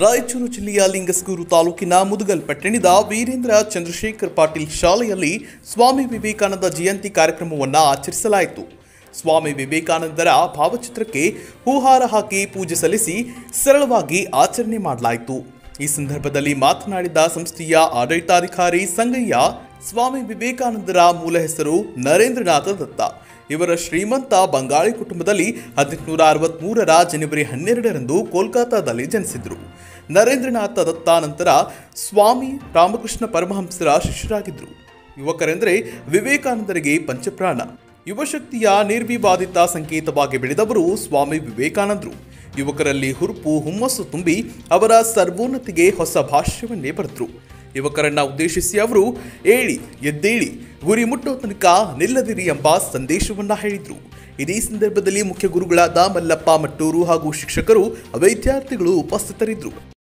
ರಾಯಚೂರು ಜಿಲ್ಲೆಯ ಲಿಂಗಸ್ಗೂರು ತಾಲೂಕಿನ ಮುದುಗಲ್ ಪಟ್ಟಣದ ವೀರೇಂದ್ರ ಚಂದ್ರಶೇಖರ್ ಪಾಟೀಲ್ ಶಾಲೆಯಲ್ಲಿ ಸ್ವಾಮಿ ವಿವೇಕಾನಂದ ಜಯಂತಿ ಕಾರ್ಯಕ್ರಮವನ್ನು ಆಚರಿಸಲಾಯಿತು ಸ್ವಾಮಿ ವಿವೇಕಾನಂದರ ಭಾವಚಿತ್ರಕ್ಕೆ ಹೂಹಾರ ಹಾಕಿ ಪೂಜೆ ಸಲ್ಲಿಸಿ ಸರಳವಾಗಿ ಆಚರಣೆ ಮಾಡಲಾಯಿತು ಈ ಸಂದರ್ಭದಲ್ಲಿ ಮಾತನಾಡಿದ ಸಂಸ್ಥೆಯ ಆಡಳಿತಾಧಿಕಾರಿ ಸಂಗಯ್ಯ ಸ್ವಾಮಿ ವಿವೇಕಾನಂದರ ಮೂಲ ಹೆಸರು ನರೇಂದ್ರನಾಥ ದತ್ತ ಇವರ ಶ್ರೀಮಂತ ಬಂಗಾಳಿ ಕುಟುಂಬದಲ್ಲಿ ಹದಿನೆಂಟುನೂರ ಅರವತ್ಮೂರರ ಜನವರಿ ಹನ್ನೆರಡರಂದು ಕೋಲ್ಕತ್ತಾದಲ್ಲಿ ಜನಿಸಿದರು ನರೇಂದ್ರನಾಥ ದತ್ತ ನಂತರ ಸ್ವಾಮಿ ರಾಮಕೃಷ್ಣ ಪರಮಹಂಸರ ಶಿಷ್ಯರಾಗಿದ್ದರು ಯುವಕರೆಂದರೆ ವಿವೇಕಾನಂದರಿಗೆ ಪಂಚಪ್ರಾಣ ಯುವಶಕ್ತಿಯ ನಿರ್ವಿವಾದಿತ ಸಂಕೇತವಾಗಿ ಬೆಳೆದವರು ಸ್ವಾಮಿ ವಿವೇಕಾನಂದರು ಯುವಕರಲ್ಲಿ ಹುರುಪು ಹುಮ್ಮಸ್ಸು ತುಂಬಿ ಅವರ ಸರ್ವೋನ್ನತಿಗೆ ಹೊಸ ಭಾಷ್ಯವನ್ನೇ ಬರೆದರು ಯುವಕರನ್ನ ಉದ್ದೇಶಿಸಿ ಅವರು ಏಳಿ ಎದ್ದೇಳಿ ಗುರಿ ಮುಟ್ಟೋ ತನಕ ನಿಲ್ಲದಿರಿ ಎಂಬ ಸಂದೇಶವನ್ನ ಹೇಳಿದ್ರು ಇದೇ ಸಂದರ್ಭದಲ್ಲಿ ಮುಖ್ಯ ಗುರುಗಳಾದ ಮಲ್ಲಪ್ಪ ಮಟ್ಟೂರು ಹಾಗೂ ಶಿಕ್ಷಕರು ವಿದ್ಯಾರ್ಥಿಗಳು ಉಪಸ್ಥಿತರಿದ್ದರು